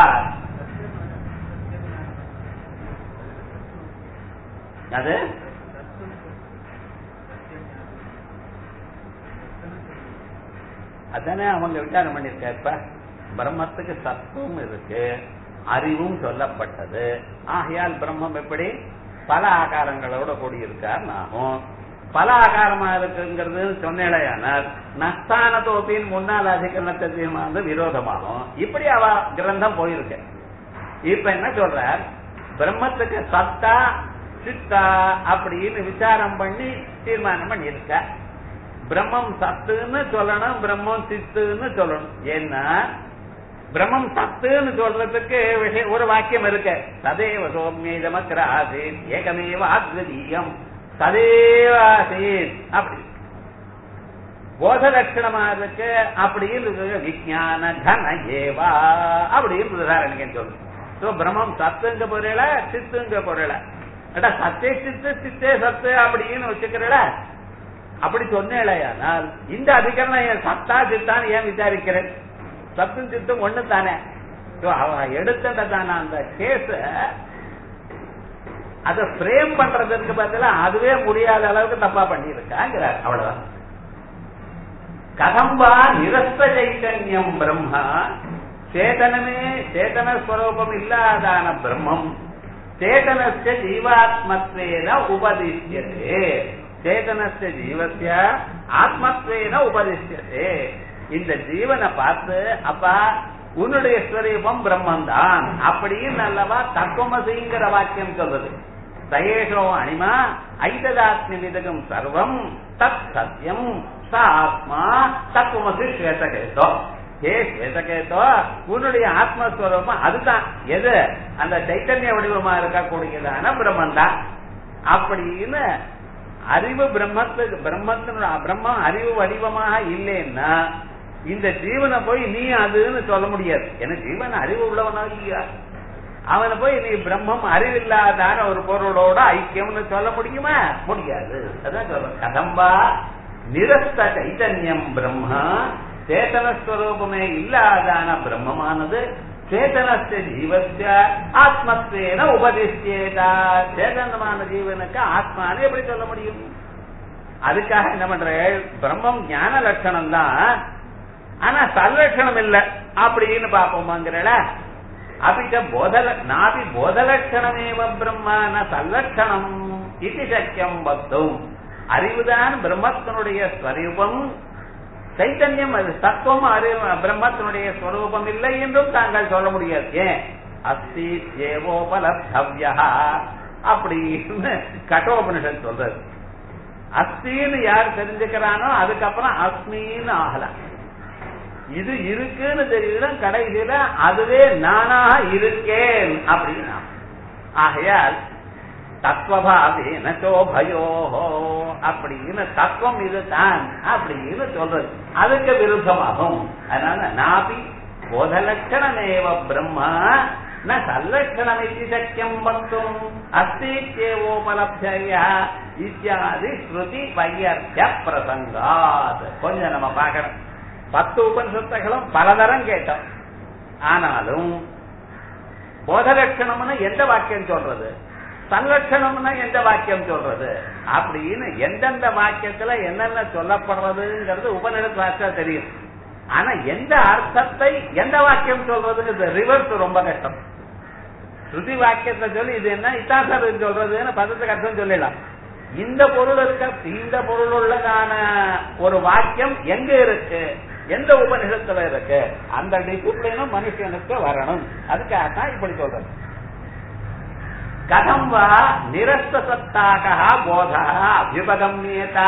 அது அதானே அவங்க விசாரம் பண்ணிருக்க இப்ப பிரம்மத்துக்கு சத்துவம் இருக்கு அறிவும் சொல்லப்பட்டது ஆகையால் பிரம்மம் எப்படி பல ஆகாரங்களோட கூடியிருக்கார் நாமும் பல ஆகாரமா இருக்குங்கிறது சொன்னேடையானால் நஸ்தான தோப்பின் முன்னாள் அதிகரணத்தை தீர்மானம் விரோதமாகும் இப்படி அவ கிரந்தம் போயிருக்கு இப்ப என்ன சொல்ற பிரம்மத்துக்கு சத்தா சித்தா அப்படின்னு விசாரம் பண்ணி தீர்மானம் பண்ணியிருக்க பிரம்மம் சத்துன்னு சொல்லணும் பிரம்மம் சித்துன்னு சொல்லணும் ஏன்னா பிரம்மம் சத்துன்னு சொல்றதுக்கு விஷயம் ஒரு வாக்கியம் இருக்கு சதேவ சோமியமக்கிர ஆசீத் ஏகமேவ அத்வதீயம் சதேவ ஆசீத் அப்படி போத லட்சணமா இருக்கு அப்படின்னு விஜயான கன ஏவா அப்படின்னு உதாரணம் சொல்லு சோ பிரம்மம் சத்துங்க பொருள சித்துங்க பொருள அடா சத்தே சித்து சித்தே சத்து அப்படின்னு வச்சுக்கிறல அப்படி சொன்னேலையானால் இந்த அதிகரணம் என் சத்தா சித்தான்னு ஏன் விசாரிக்கிறேன் சத்தும் சித்தும் ஒண்ணு தானே அவன் எடுத்ததான அந்த கேஸ அத பிரேம் பண்றதுக்கு பதிலா அதுவே முடியாத அளவுக்கு தப்பா பண்ணியிருக்காங்கிறார் அவ்வளவுதான் கதம்பா நிரஸ்த சைத்தன்யம் பிரம்மா சேதனமே சேதன ஸ்வரூபம் இல்லாதான பிரம்மம் சேதனஸ்ய ஜீவாத்மத்வேன உபதிஷ்யதே சேதனஸ்ய ஜீவசிய ஆத்மத்வேன உபதிஷ்யதே இந்த ஜீவனை பார்த்து அப்பா உன்னுடைய ஸ்வரூபம் பிரம்மன் தான் அப்படின்னு அல்லவா தத்துவமசிங்கிற வாக்கியம் சொல்றது சயேஷோ அனிமா ஐததாத்மி விதகம் சர்வம் தத் சத்தியம் ச ஆத்மா தத்துவமசி ஸ்வேதகேதோ ஹே ஸ்வேதகேதோ உன்னுடைய ஆத்மஸ்வரூபம் அதுதான் எது அந்த சைத்தன்ய வடிவமா இருக்கக்கூடியதான பிரம்மன் தான் அப்படின்னு அறிவு பிரம்மத்துக்கு பிரம்மத்தினுடைய பிரம்மம் அறிவு வடிவமாக இல்லைன்னா இந்த ஜீவனை போய் நீ அதுன்னு சொல்ல முடியாது ஏன்னா ஜீவன் அறிவு உள்ளவனா இல்லையா அவனை போய் நீ பிரம்மம் அறிவில்லாதான ஒரு பொருளோட ஐக்கியம்னு சொல்ல முடியுமா முடியாது அதான் சொல்ற கதம்பா நிரஸ்த சைதன்யம் பிரம்மா சேதனஸ்வரூபமே இல்லாதான பிரம்மமானது சேதனஸ்த ஜீவஸ்ய ஆத்மத்வேன உபதிஷ்யேதா சேதனமான ஜீவனுக்கு ஆத்மான்னு எப்படி சொல்ல முடியும் அதுக்காக என்ன பண்ற பிரம்மம் ஞான லட்சணம் தான் ஆனா சல்லட்சணம் இல்ல அப்படின்னு பாப்போமாங்கிறல அபிச்ச போதல நாபி போதலட்சணமேவ பிரம்மான சல்லட்சணம் இது சக்கியம் பக்தும் அறிவுதான் பிரம்மத்தினுடைய ஸ்வரூபம் சைத்தன்யம் அது தத்துவம் அறிவு பிரம்மத்தினுடைய ஸ்வரூபம் இல்லை என்றும் தாங்கள் சொல்ல முடியாது ஏன் அஸ்தி ஏவோபலப்தவ்யா அப்படின்னு கட்டோபனிஷன் சொல்றது அஸ்தின்னு யார் தெரிஞ்சுக்கிறானோ அதுக்கப்புறம் அஸ்மின்னு ஆகலாம் இது இருக்குன்னு தெரியல கடைசியில அதுவே நானாக இருக்கேன் அப்படின்னா ஆகையால் தத்துவபாவேன சோபயோஹோ அப்படின்னு தத்துவம் இதுதான் அப்படின்னு சொல்றது அதுக்கு விருத்தமாகும் அதனால நாபி போதலட்சணமேவ பிரம்மா ந சல்லட்சணமிதி சக்கியம் வக்தும் அஸ்தித்யேவோபலப்தய இத்தியாதி ஸ்ருதி வையர்த்திய பிரசங்காத் கொஞ்சம் நம்ம பார்க்கணும் பத்து உபனிஷத்துகளும் பலதரம் கேட்டோம் ஆனாலும் போதலட்சணம்னு எந்த வாக்கியம் சொல்றது சல்லட்சணம்னா எந்த வாக்கியம் சொல்றது அப்படின்னு எந்தெந்த வாக்கியத்துல என்னென்ன சொல்லப்படுறதுங்கிறது உபநிடத்துல தெரியும் ஆனா எந்த அர்த்தத்தை எந்த வாக்கியம் சொல்றதுங்கிறது ரிவர்ஸ் ரொம்ப கஷ்டம் ஸ்ருதி வாக்கியத்தை சொல்லி இது என்ன இதான் சார் இது சொல்றதுன்னு பதத்துக்கு அர்த்தம் சொல்லிடலாம் இந்த பொருள் இருக்க இந்த பொருள் உள்ளதான ஒரு வாக்கியம் எங்க இருக்கு எந்த உபநிஷத்துல இருக்கு அந்த டிசிப்ளினும் மனுஷனுக்கு வரணும் அதுக்காக தான் இப்படி சொல்றது கதம் வா நிரஸ்த சத்தாக போத அபியுபகமியதா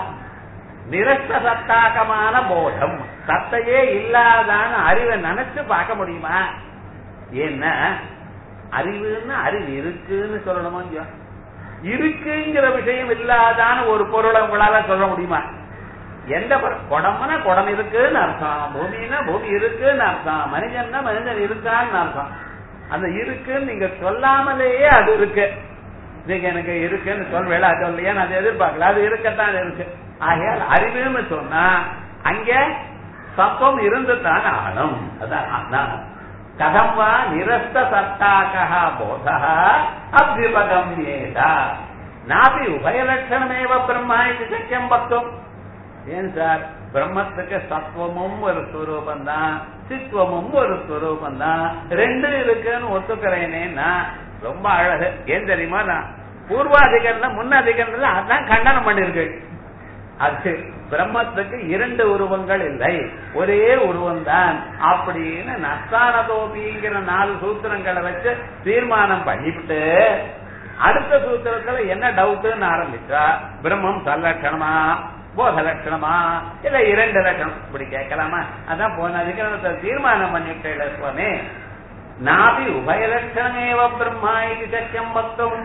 நிரஸ்த சத்தாகமான போதம் சத்தையே இல்லாதான அறிவை நினைச்சு பார்க்க முடியுமா என்ன அறிவுன்னு அறிவு இருக்குன்னு சொல்லணுமோ இல்லையோ இருக்குங்கிற விஷயம் இல்லாதான ஒரு பொருளை உங்களால சொல்ல முடியுமா எந்த குடம்னா குடம் இருக்குன்னு அர்த்தம் பூமினா பூமி இருக்குன்னு அர்த்தம் மனிதன்னா மனிதன் இருக்கான்னு அர்த்தம் அந்த இருக்குன்னு நீங்க சொல்லாமலேயே அது இருக்கு நீங்க எனக்கு இருக்குன்னு சொல்வேல அது இல்லையா நான் எதிர்பார்க்கல அது இருக்கத்தான் இருக்கு ஆகையால் அறிவுன்னு சொன்னா அங்க சப்பம் இருந்துதான் ஆகணும் அதான் கதம் வா நிரஸ்த சத்தாக்கா போத அபியுபகம் ஏதா நாபி உபயலட்சணமேவ பிரம்மா இது சக்கியம் பக்தும் ஏன் சார் பிரம்மத்துக்கு சத்துவமும் ஒரு ஸ்வரூபம் தான் சித்துவமும் ஒரு ஸ்வரூபம் தான் ரெண்டு இருக்குன்னு ஒத்துக்கிறேனேன்னா ரொம்ப அழகு ஏன் தெரியுமா நான் பூர்வாதிகரணம் முன்னாதிகரணத்துல அதான் கண்டனம் பண்ணிருக்கு அது பிரம்மத்துக்கு இரண்டு உருவங்கள் இல்லை ஒரே உருவம் தான் அப்படின்னு நஸ்தானதோபிங்கிற நாலு சூத்திரங்களை வச்சு தீர்மானம் பண்ணிவிட்டு அடுத்த சூத்திரத்துல என்ன டவுட்னு ஆரம்பிச்சா பிரம்மம் சல்லட்சணமா போத லட்சணமா இல்ல இரண்டு லட்சணம் இப்படி கேட்கலாமா அதான் போன அதிகரணத்தை தீர்மானம் பண்ணிவிட்டேன் சுவாமி நாபி உபயலட்சணமேவ பிரம்மா இது சக்கியம் பக்தும்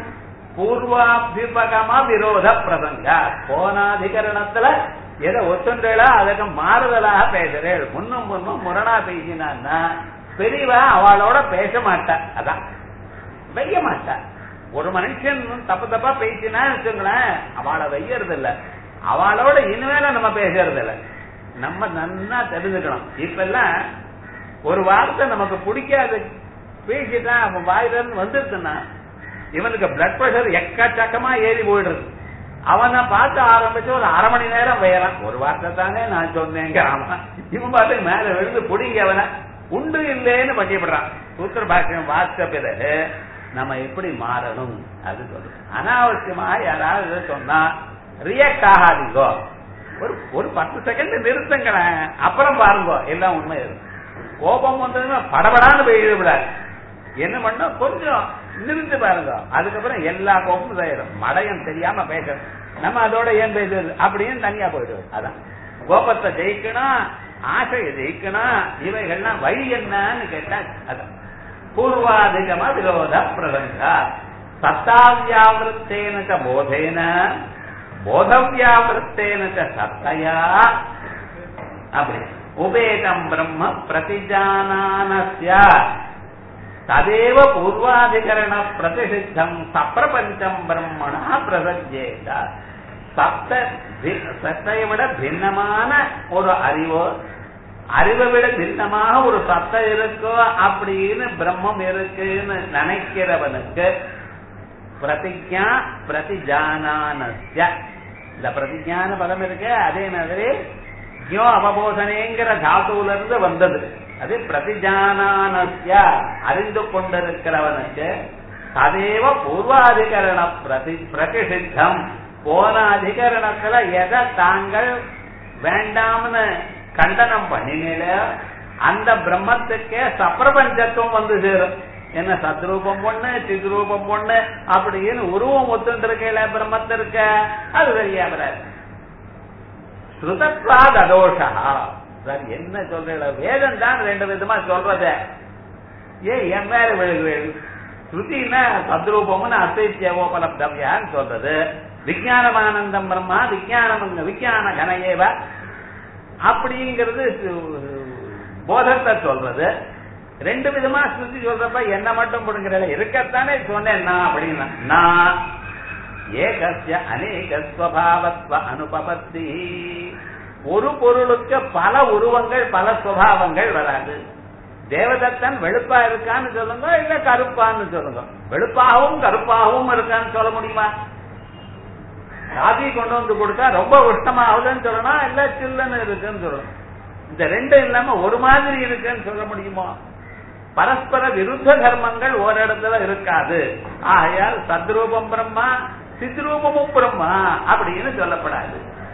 பூர்வாபிபகமா விரோத பிரசங்க போனாதிகரணத்துல எதை ஒத்துன்றா அதுக்கு மாறுதலாக பேசுறேன் முன்னும் முன்னும் முரணா பேசினான்னா பெரியவா அவளோட பேச மாட்டா அதான் வைய மாட்டா ஒரு மனுஷன் தப்பு தப்பா பேசினா வச்சுங்களேன் அவளை வையறது இல்ல அவளோட இனிமேல நம்ம பேசுறது இல்ல நம்ம நன்னா தெரிஞ்சுக்கணும் இப்ப எல்லாம் ஒரு வார்த்தை நமக்கு பிடிக்காது பேசிட்டா அவன் வாயிலிருந்து வந்துருச்சுன்னா இவனுக்கு பிளட் பிரஷர் எக்கச்சக்கமா ஏறி போயிடுறது அவனை பார்த்து ஆரம்பிச்சு ஒரு அரை மணி நேரம் வேறான் ஒரு வார்த்தை தானே நான் சொன்னேங்கிறான் இவன் பார்த்து மேல விழுந்து புடிங்க அவனை உண்டு இல்லேன்னு பண்ணிவிடுறான் சூத்திர பாக்கியம் வாசித்த பிறகு நம்ம எப்படி மாறணும் அது சொல்றோம் அனாவசியமா யாராவது சொன்னா ரியாக்ட் ஆகாதீங்கோ ஒரு ஒரு பத்து செகண்ட் நிறுத்துங்களேன் அப்புறம் பாருங்க எல்லாம் உண்மை கோபம் வந்ததுன்னா படபடான்னு போயிட விடாது என்ன பண்ண கொஞ்சம் நிறுத்து பாருங்க அதுக்கப்புறம் எல்லா கோபமும் இதாயிடும் மடையம் தெரியாம பேசணும் நம்ம அதோட ஏன் பேசுறது அப்படின்னு தனியா போயிடுது அதான் கோபத்தை ஜெயிக்கணும் ஆசையை ஜெயிக்கணும் இவைகள்லாம் வழி என்னன்னு கேட்டா அதான் பூர்வாதிகமா விரோத பிரசங்கா சத்தாவியாவிருத்தேன போதேன போதவியாவிருத்தேன சத்தையா அப்படி உபேதம் பிரம்ம பிரதிஜானானஸ்ய ததேவ பூர்வாதிகரண பிரதிசித்தம் சப்பிரபஞ்சம் பிரம்மணா பிரசஜேத சப்த சத்தை விட பின்னமான ஒரு அறிவோ அறிவை விட பின்னமாக ஒரு சத்தம் இருக்கோ அப்படின்னு பிரம்மம் இருக்குன்னு நினைக்கிறவனுக்கு பிரதிஜா பிரதிஜானானஸ்ய இந்த பிரதிஜான பதம் இருக்கு அதே மாதிரி ஜோ அவபோதனைங்கிற தாத்துவில இருந்து வந்தது அது பிரதிஜானானஸ்ய அறிந்து கொண்டிருக்கிறவனுக்கு ததேவ பூர்வாதிகரண பிரதி பிரதிஷித்தம் போன அதிகரணத்துல எதை தாங்கள் வேண்டாம்னு கண்டனம் பண்ணினீல அந்த பிரம்மத்துக்கே சப்பிரபஞ்சத்துவம் வந்து சேரும் என்ன சத்ரூபம் பொண்ணு சித்ரூபம் பொண்ணு அப்படின்னு உருவம் ஒத்துட்டு இருக்கல பிரம்மத்து இருக்க அது சரியா வராது ஸ்ருதத்வாத் அதோஷா சார் என்ன சொல்ற வேதம் தான் ரெண்டு விதமா சொல்றது ஏன் என் மேல விழுகுவேன் ஸ்ருதினா சத்ரூபம்னு அசைத்தியவோபலப்தவியான்னு சொல்றது விஜயானமானந்தம் பிரம்மா விஜயானம் விஜயான கனையேவ அப்படிங்கிறது போதத்தை சொல்றது ரெண்டு விதமா ஸ்ருதி சொல்றப்ப என்ன மட்டும் கொடுங்கிற இருக்கத்தானே சொன்னேன் நான் அப்படின்னா நான் ஏகஸ்ய அநேக ஸ்வபாவத்வ அனுபபத்தி ஒரு பொருளுக்கு பல உருவங்கள் பல சுவாவங்கள் வராது தேவதத்தன் வெளுப்பா இருக்கான்னு சொல்லுங்க இல்ல கருப்பான்னு சொல்லுங்க வெளுப்பாகவும் கருப்பாகவும் இருக்கான்னு சொல்ல முடியுமா காபி கொண்டு வந்து கொடுத்தா ரொம்ப உஷ்டமாகுதுன்னு சொல்லணும் இல்ல சில்லுன்னு இருக்குன்னு சொல்லணும் இந்த ரெண்டும் இல்லாம ஒரு மாதிரி இருக்குன்னு சொல்ல முடியுமா பரஸ்பர விருத்த தர்மங்கள் ஓரிடத்துல இருக்காது ஆகையால் சத்ரூபம் பிரம்மா சித்ரூபமும் பிரம்மா அப்படின்னு சொல்லப்படாது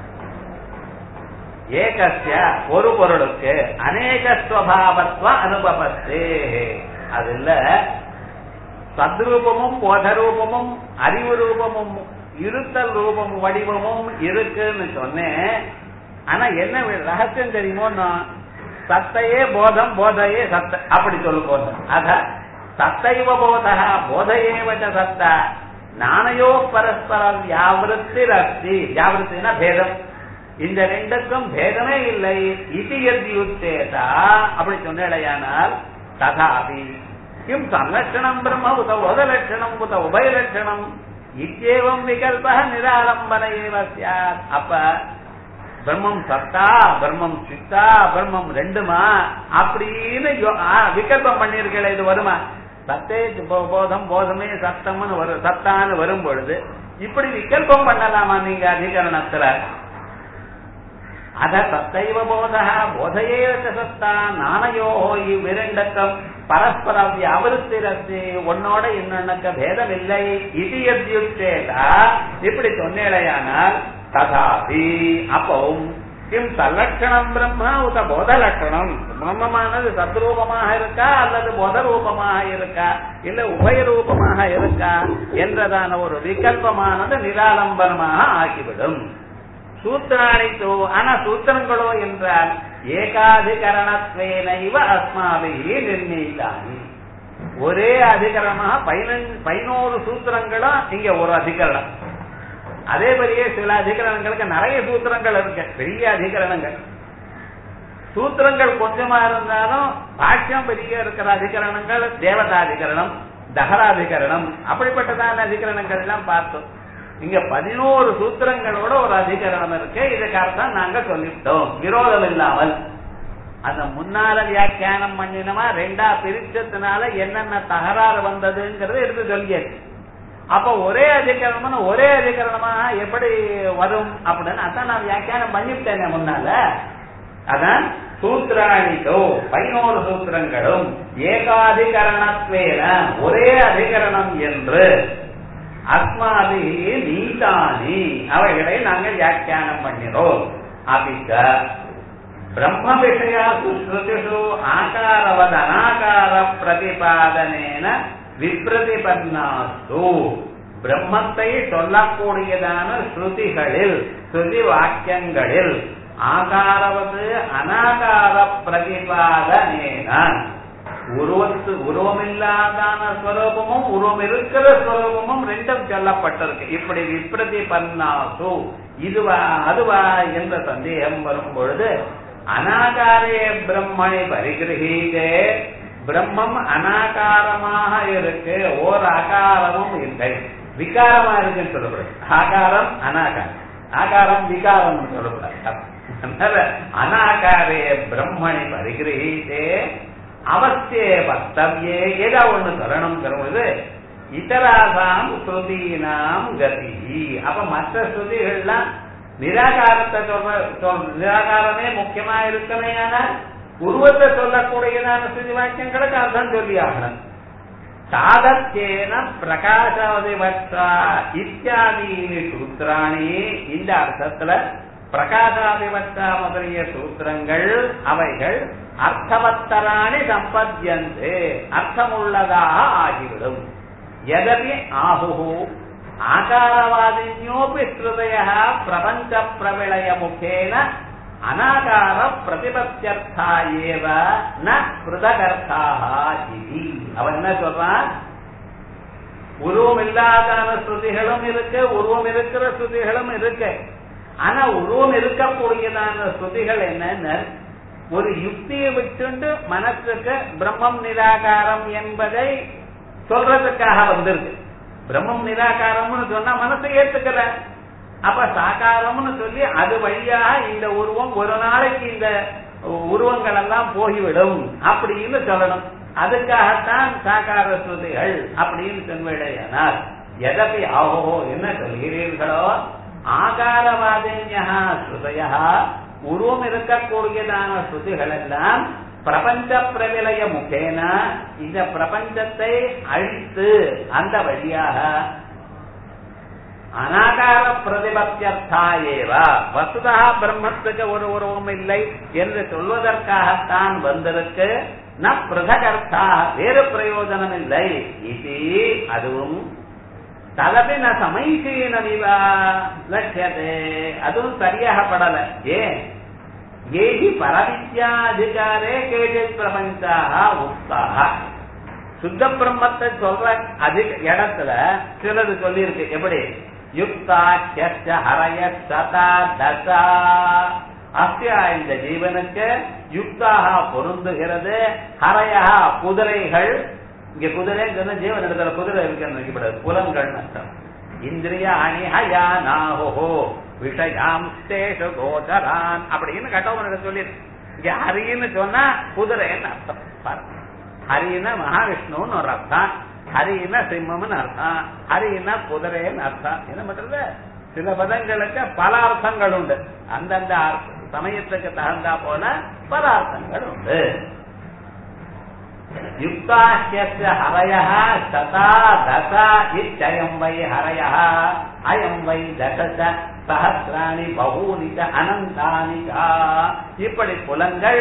ஏகஸ்ய ஒரு பொருளுக்கு அநேக ஸ்வபாவத்வ அனுபவத்தே அது இல்ல சத்ரூபமும் போதரூபமும் அறிவு ரூபமும் இருத்தல் ரூபமும் வடிவமும் இருக்குன்னு சொன்னேன் ஆனா என்ன ரகசியம் தெரியுமோ சத்தையே போதம் போதையே சத்த அப்படி சொல்லு போதும் அத சத்தைவ போதா போதையேவச்ச சத்த நானையோ பரஸ்பரம் வியாவிருத்தி ரஸ்தி வியாவிருத்தினா பேதம் இந்த ரெண்டுக்கும் பேதமே இல்லை இது எத்தியுத்தேதா அப்படி சொன்னேடையானால் ததாபி கிம் சல்லட்சணம் பிரம்ம உத உதலட்சணம் உத உபயலட்சணம் இத்தேவம் விகல்ப நிராலம்பன ஏவ சாத் அப்ப பிரம்மம் சத்தா பிரம்மம் சித்தா பிரம்மம் ரெண்டுமா அப்படின்னு விகல்பம் பண்ணிருக்கல இது வருமா சத்தே போதம் போதமே சத்தம்னு வரும் சத்தான்னு வரும் பொழுது இப்படி விகல்பம் பண்ணலாமா நீங்க அதிகரணத்துல அத சத்தைவ போதா போதையே சத்தா நானையோ இவ்விரண்டக்கம் பரஸ்பர வியாபருத்திரத்து உன்னோட இன்னொன்னுக்கு பேதம் இல்லை இது எத்யுத்தேதா இப்படி சொன்னேடையானால் ததாபி அப்பவும் கிம் சல்லட்சணம் பிரம்மா உத போத லட்சணம் பிரம்மமானது சத்ரூபமாக இருக்கா அல்லது போத ரூபமாக இருக்கா இல்ல உபய ரூபமாக இருக்கா என்றதான ஒரு விகல்பமானது நிராலம்பனமாக ஆகிவிடும் சூத்திராணித்தோ ஆனா சூத்திரங்களோ என்றால் ஏகாதிகரணத்வேனைவ அஸ்மாவிகி நிர்ணயித்தானி ஒரே அதிகரணமாக பதினோரு சூத்திரங்களும் இங்க ஒரு அதிகரணம் அதே மாதிரியே சில அதிகரணங்களுக்கு நிறைய சூத்திரங்கள் இருக்கு பெரிய அதிகரணங்கள் சூத்திரங்கள் கொஞ்சமா இருந்தாலும் பாஷ்யம் பெரிய இருக்கிற அதிகரணங்கள் தேவதாதிகரணம் தகராதிகரணம் அப்படிப்பட்டதான அதிகரணங்கள் எல்லாம் பார்த்தோம் இங்க பதினோரு சூத்திரங்களோட ஒரு அதிகரணம் இருக்கு இதுக்கு அர்த்தம் நாங்க சொல்லிவிட்டோம் விரோதம் இல்லாமல் அந்த முன்னால வியாக்கியானம் பண்ணினமா ரெண்டா பிரிச்சதுனால என்னென்ன தகராறு வந்ததுங்கிறது எடுத்து சொல்லியாச்சு அப்ப ஒரே அதிகரணம்னு ஒரே அதிகரணமா எப்படி வரும் அப்படின்னு அதான் நான் வியாக்கியானம் பண்ணிவிட்டேனே முன்னால அதான் சூத்திராணிதோ பதினோரு சூத்திரங்களும் ஏகாதிகரணத்வேன ஒரே அதிகரணம் என்று அஸ்மாதி நீதானி அவைகளை நாங்கள் வியாக்கியானம் பண்ணினோம் அபிக்க பிரம்ம விஷயாசு ஸ்ருதிஷு ஆகாரவத் அனாகார பிரதிபாதனேன விப்ரதிபன்னாஸ்து பிரம்மத்தை சொல்லக்கூடியதான ஸ்ருதிகளில் ஸ்ருதி வாக்கியங்களில் ஆகாரவது அனாகார பிரதிபாதனேன உருவத்து உருவமில்லாதான ஸ்வரூபமும் உருவம் இருக்கிற ஸ்வரூபமும் ரெண்டும் சொல்லப்பட்டிருக்கு இப்படி விப்ரதி பன்னாசு இதுவா அதுவா என்ற சந்தேகம் வரும் பொழுது அனாகாரே பிரம்மனை பரிகிரகீதே பிரம்மம் அனாகாரமாக இருக்கு ஓர் அகாரமும் இல்லை விகாரமா இருக்குன்னு சொல்லப்படுது ஆகாரம் அனாகாரம் ஆகாரம் விகாரம் சொல்லக்கூடாது அனாகாரே பிரம்மணி பரிகிரகீதே அவசிய வக்தவியே ஏதா ஒண்ணு சொல்லணும் பொழுது இதராசாம் ஸ்ருதீனாம் கதி அப்ப மற்ற ஸ்ருதிகள்லாம் நிராகாரத்தை சொல்ற நிராகாரமே முக்கியமா இருக்கமே ஆனால் உருவத்தை சொல்லக்கூடியதான ஸ்ருதி வாக்கியங்களுக்கு அர்த்தம் சொல்லி ஆகணும் சாதத்தேன பிரகாசாதிபற்றா இத்தியாதீனி சூத்திராணி இந்த அர்த்தத்துல பிரகாசாதிபற்றா முதலிய சூத்திரங்கள் அவைகள் அர்த்தவத்தராணி சம்பத்தியந்தே அர்த்தமுள்ளதாக ஆகிவிடும் எதபி ஆஹு ஆகாரவாதின்யோபி ஹிருதய பிரபஞ்ச பிரவிளய முகேன அனாகார பிரதிபத்தியர்த்தா ஏவ ந பிருதகர்த்தாக இது அவன் என்ன சொல்றான் உருவம் இல்லாத ஸ்ருதிகளும் இருக்கு உருவம் இருக்கிற ஸ்ருதிகளும் இருக்கு ஆனா உருவம் இருக்கக்கூடியதான ஸ்ருதிகள் என்னன்னு ஒரு யுக்தியை வச்சுண்டு மனசுக்கு பிரம்மம் நிராகாரம் என்பதை சொல்றதுக்காக வந்திருக்கு பிரம்மம் நிராகாரம்னு சொன்னா மனசு ஏத்துக்கல அப்ப சாகாரம்னு சொல்லி அது வழியாக இந்த உருவம் ஒரு நாளைக்கு இந்த உருவங்கள் எல்லாம் போய்விடும் அப்படின்னு சொல்லணும் அதுக்காகத்தான் சாகார ஸ்ருதிகள் அப்படின்னு சொல்வேடையானால் எதப்பி ஆஹோ என்ன சொல்கிறீர்களோ ஆகாரவாதின்யா ஸ்ருதயா உருவம் இருக்கக்கூடியதான ஸ்ருதிகள் எல்லாம் பிரபஞ்ச பிரவிலய முகேன இந்த பிரபஞ்சத்தை அழித்து அந்த வழியாக அனாகார பிரதிபத்தியர்த்தா ஏவ வசுதா பிரம்மத்துக்கு ஒரு உருவம் இல்லை என்று சொல்வதற்காகத்தான் வந்திருக்கு ந பிரதகர்த்தா வேறு பிரயோஜனம் இல்லை இது அதுவும் தலபி ந சமைசீனமிவா லட்சியதே அதுவும் சரியாக படல ஏன் ஏகி பரவித்யாதிகாரே கேஜித் பிரபஞ்சாக உக்தாக சுத்த பிரம்மத்தை சொல்ற அதிக இடத்துல சிலது சொல்லியிருக்கு எப்படி யுக்தா கெஸ்ட ஹரய சதா தசா அஸ்யா இந்த ஜீவனுக்கு யுக்தாக பொருந்துகிறது ஹரயா குதிரைகள் இங்க குதிரை சொன்ன ஜீவன் இடத்துல குதிரை இருக்குன்னு நினைக்கப்படாது புலன்கள் அர்த்தம் இந்திரிய அணிஹயா நாஹோ விஷயாம் ஸ்தேஷ கோச்சரான் அப்படின்னு கட்டவனிட சொல்லி இங்க ஹரின்னு சொன்னா குதிரைன்னு அர்த்தம் பாருங்க ஹரினா மகாவிஷ்ணுன்னு ஒரு அர்த்தம் ஹரினா சிம்மம்னு அர்த்தம் ஹரினா குதிரைன்னு அர்த்தம் என்ன பண்றது சில பதங்களுக்கு பல அர்த்தங்கள் உண்டு அந்தந்த சமயத்துக்கு தகுந்தா போல பல அர்த்தங்கள் உண்டு யுக்தாஹ்யஸ்ய ஹரயः சதா தசா இச்சயம் வை ஹரயः அயம் வை தசச சஹசிராணி பகூனி ச அனந்தானி ச. இப்படி புலங்கள்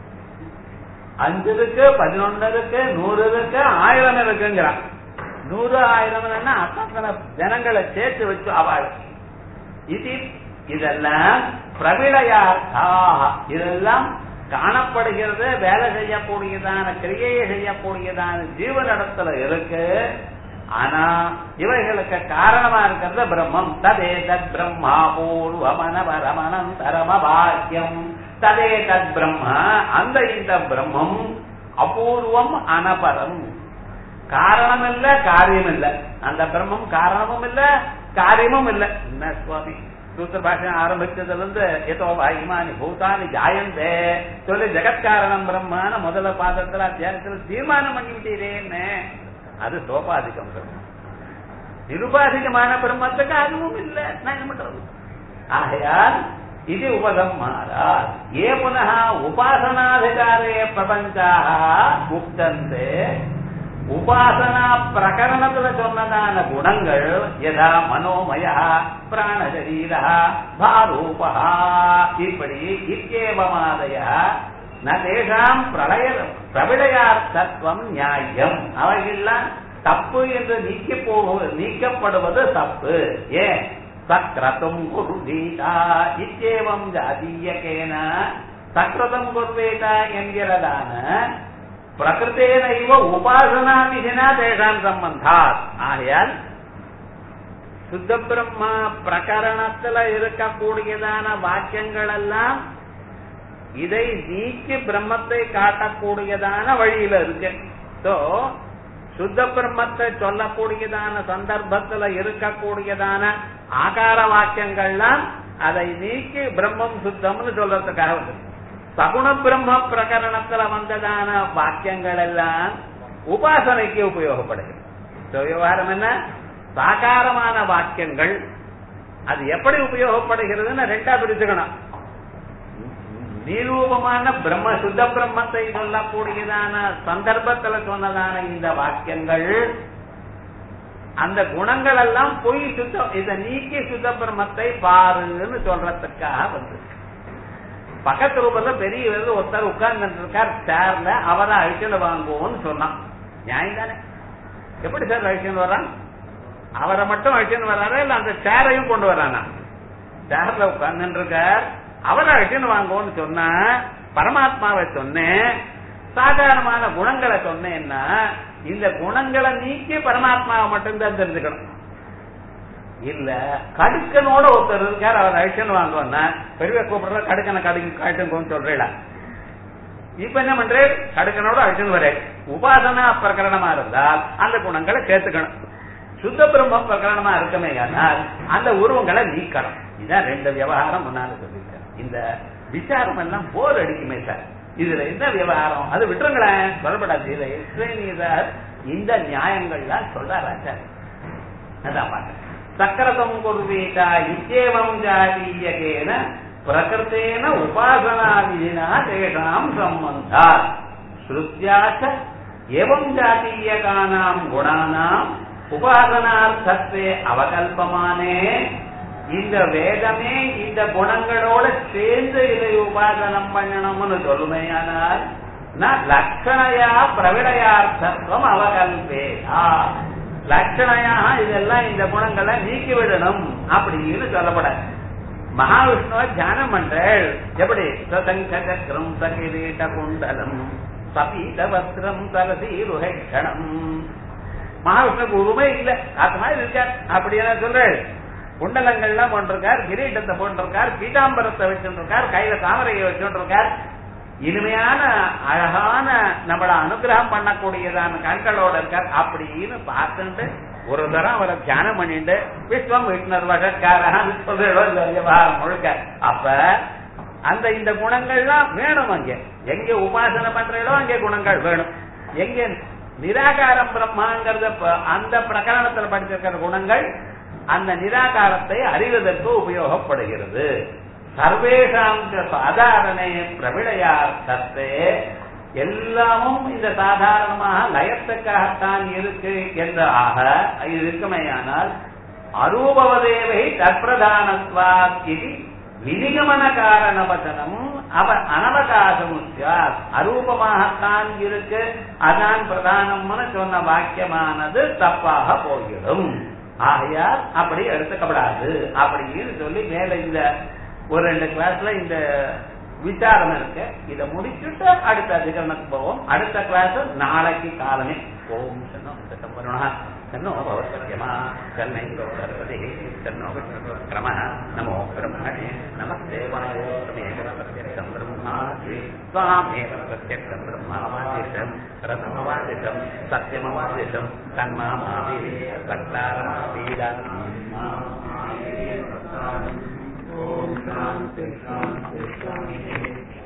அஞ்சு இருக்கு பதினொன்னு இருக்கு நூறு இருக்கு ஆயிரம் இருக்குங்கிறான் நூறு ஆயிரம் அத்தனை ஜனங்களை சேர்த்து வச்சு அவள் இது இதெல்லாம் பிரவிளையார்த்தா இதெல்லாம் காணப்படுகிறது வேலை செய்யக்கூடியதான கிரியையை செய்யக்கூடியதான ஜீவனிடத்துல இருக்கு ஆனா இவைகளுக்கு காரணமா இருக்கிறது பிரம்மம் ததே தத் பிரம்மா பூர்வமனவரமணம் தரம பாக்கியம் ததே தத் பிரம்மா அந்த இந்த பிரம்மம் அபூர்வம் அனபரம் காரணம் இல்ல காரியம் இல்ல அந்த பிரம்மம் காரணமும் இல்ல காரியமும் இல்ல என்ன சுவாமி சூத்திர பாஷை ஆரம்பிச்சதுல இருந்து எதோ இமானி பூதானி ஜாயந்தே சொல்லி ஜெகத்காரணம் பிரம்மான முதல்ல பாதத்துல அத்தியாயத்துல தீர்மானம் பண்ணிவிட்டீரேன்னு அது சோபாதிகம் பிரம்மம் நிருபாதிகமான பிரம்மத்துக்கு அதுவும் இல்ல நான் என்ன பண்றது ஆகையால் இது உபசம்மாரா ஏ புனः உபாசனாதிகாரே பிரபஞ்சாக முக்தந்தே உபாசனா பிரகரணத்துல சொன்னதான குணங்கள் யதா மனோமய பிராணசரீர பாரூபா இப்படி இக்கேவமாதய நேஷாம் பிரளய பிரவிடயார்த்தத்துவம் நியாயம் அவைகள்லாம் தப்பு என்று நீக்கி போக நீக்கப்படுவது தப்பு ஏன் சக்ரதும் குருதீதா இச்சேவம் ஜாதீயகேன சக்ரதம் குர்வேதா என்கிறதான பிரகிருத்தேன இவ உபாசனா விதினா தேசாம் சம்பந்தாத் ஆகையால் சுத்த பிரம்மா பிரகரணத்துல இருக்கக்கூடியதான வாக்கியங்கள் எல்லாம் இதை நீக்கி பிரம்மத்தை காட்டக்கூடியதான வழியில இருக்கு சோ சுத்த பிரம்மத்தை சொல்லக்கூடியதான சந்தர்ப்பத்துல இருக்கக்கூடியதான ஆகார வாக்கியங்கள்லாம் அதை நீக்கி பிரம்மம் சுத்தம்னு சொல்றதுக்காக வந்து சகுண பிரம்ம பிரகரணத்துல வந்ததான வாக்கியங்கள் எல்லாம் உபாசனைக்கு உபயோகப்படுகிறது So, விவகாரம் என்ன சாகாரமான வாக்கியங்கள் அது எப்படி உபயோகப்படுகிறதுன்னு ரெண்டா பிரிச்சுக்கணும் நிரூபமான பிரம்ம சுத்த பிரம்மத்தை சொல்லக்கூடியதான சந்தர்ப்பத்துல சொன்னதான இந்த வாக்கியங்கள் அந்த குணங்கள் எல்லாம் பொய் சுத்த இதை நீக்கி சுத்த பிரம்மத்தை பாருன்னு சொல்றதுக்காக வந்து பக்கத்து ரூபத்துல பெரிய விருது ஒருத்தர் உட்கார்ந்து இருக்கார் சேர்ல அவரை அழிச்சுட்டு வாங்குவோம்னு சொன்னான் நியாயம் தானே எப்படி சார் அழிச்சுன்னு வர்றான் அவரை மட்டும் அழிச்சுன்னு வர்றாரா இல்ல அந்த சேரையும் கொண்டு வர்றானா சேர்ல உட்கார்ந்து இருக்கார் அவரை அழிச்சுன்னு வாங்குவோம்னு சொன்னா பரமாத்மாவை சொன்னேன் சாதாரணமான குணங்களை சொன்னேன்னா இந்த குணங்களை நீக்கி பரமாத்மாவை மட்டும்தான் தெரிஞ்சுக்கணும் இல்ல கடுக்கனோட ஒருத்தர் இருக்கார் அவர் அழிச்சுன்னு வாங்குவோம்னா பெரிய கூப்பிடுற கடுக்கனை கடுக்கு காட்டுங்கன்னு சொல்றீங்களா இப்ப என்ன பண்றேன் கடுக்கனோட அழிச்சுன்னு வரேன் உபாசனா பிரகரணமா இருந்தால் அந்த குணங்களை சேர்த்துக்கணும் சுத்த பிரம்ம பிரகரணமா இருக்குமே ஆனால் அந்த உருவங்களை நீக்கணும் இதான் ரெண்டு விவகாரம் முன்னால சொல்லியிருக்கேன் இந்த விசாரம் எல்லாம் போர் அடிக்குமே சார் இதுல என்ன விவகாரம் அது விட்டுருங்களேன் சொல்லப்படாது இதுல இஸ்ரேனியர் இந்த நியாயங்கள்லாம் சொல்றாரா சார் அதான் பாருங்க சக்கரதம் குர்வீதா இச்சேவம் ஜாதீயகேன பிரகிருத்தேன உபாசனாதினா தேஷாம் சம்பந்தா ஸ்ருத்யாச்ச எவம் ஜாதீயகானாம் குணானாம் உபாசனார்த்தத்தை அவகல்பமானே இந்த வேதமே இந்த குணங்களோட சேர்ந்து இதை உபாசனம் பண்ணணும்னு சொல்லுமையானால் லட்சணையா பிரவிடயார்த்தம் அவகல்பேதா லட்சணையாக இதெல்லாம் இந்த குணங்களை நீக்கிவிடணும் அப்படின்னு சொல்லப்படாது மகாவிஷ்ணுவ தியானம் பண்றேள் எப்படி சசங்க சக்கரம் சகிரீட்ட குண்டலம் சபீத வஸ்திரம் சரசீருஹணம் மகாவிஷ்ணுக்கு உரிமை இல்ல அது மாதிரி இருக்கார் அப்படி என்ன சொல்றேன் குண்டலங்கள்லாம் போட்டிருக்கார் கிரீட்டத்தை போட்டிருக்கார் பீதாம்பரத்தை வச்சுருக்கார் கையில தாமரையை வச்சுருக்கார் இனிமையான அழகான நம்மள அனுகிரகம் பண்ணக்கூடியதான கண்களோட இருக்கார் அப்படின்னு பார்த்துட்டு ஒரு தரம் அவரை தியானம் பண்ணிட்டு விஸ்வம் விஷ்ணர் வகக்காரன் சொல்றோம் விவகாரம் முழுக்க அப்ப அந்த இந்த குணங்கள்லாம் வேணும் அங்கே எங்க உபாசனை பண்றீங்களோ அங்கே குணங்கள் வேணும் எங்க நிராகாரம் பிரம்மாங்கிறத அந்த பிரகரணத்தில் படிச்சிருக்கிற குணங்கள் அந்த நிராகாரத்தை அறிவதற்கு உபயோகப்படுகிறது சர்வேஷாம் சாதாரணே பிரவிடையார்த்தத்தை எல்லாமும் இந்த சாதாரணமாக லயத்துக்காகத்தான் இருக்கு என்று ஆக இது இருக்குமையானால் அரூபவதேவை தற்பிரதானத்வா இது விதிகமன காரண வசனம் அவ அனவகாசம் அரூபமாகத்தான் இருக்கு அதான் பிரதானம்னு சொன்ன வாக்கியமானது தப்பாக போய்விடும் ஆகையால் அப்படி எடுத்துக்கப்படாது அப்படின்னு சொல்லி மேல இந்த ஒரு ரெண்டு கிளாஸ்ல இந்த விசாரம் இருக்கு இதை முடிச்சுட்டு அடுத்த அதிகரணத்துக்கு போவோம் அடுத்த கிளாஸ் நாளைக்கு காலமே ஓம் சன்னோ வருணா சன்னோ பவத்யமா சென்னை கௌரவதி சன்னோ கிரம நமோ பிரம்மணே நமஸ்தேவாயோ தமேக பிரத்யக்ஷம் பிரம்மாஸ்மி त्वामेव प्रत्यक्षं ब्रह्मावादिशं रथमवादिशं सत्यमवादिशं तन्मामावि सत्तारमावीडामि ॐ शान्ति शान्ति शान्ति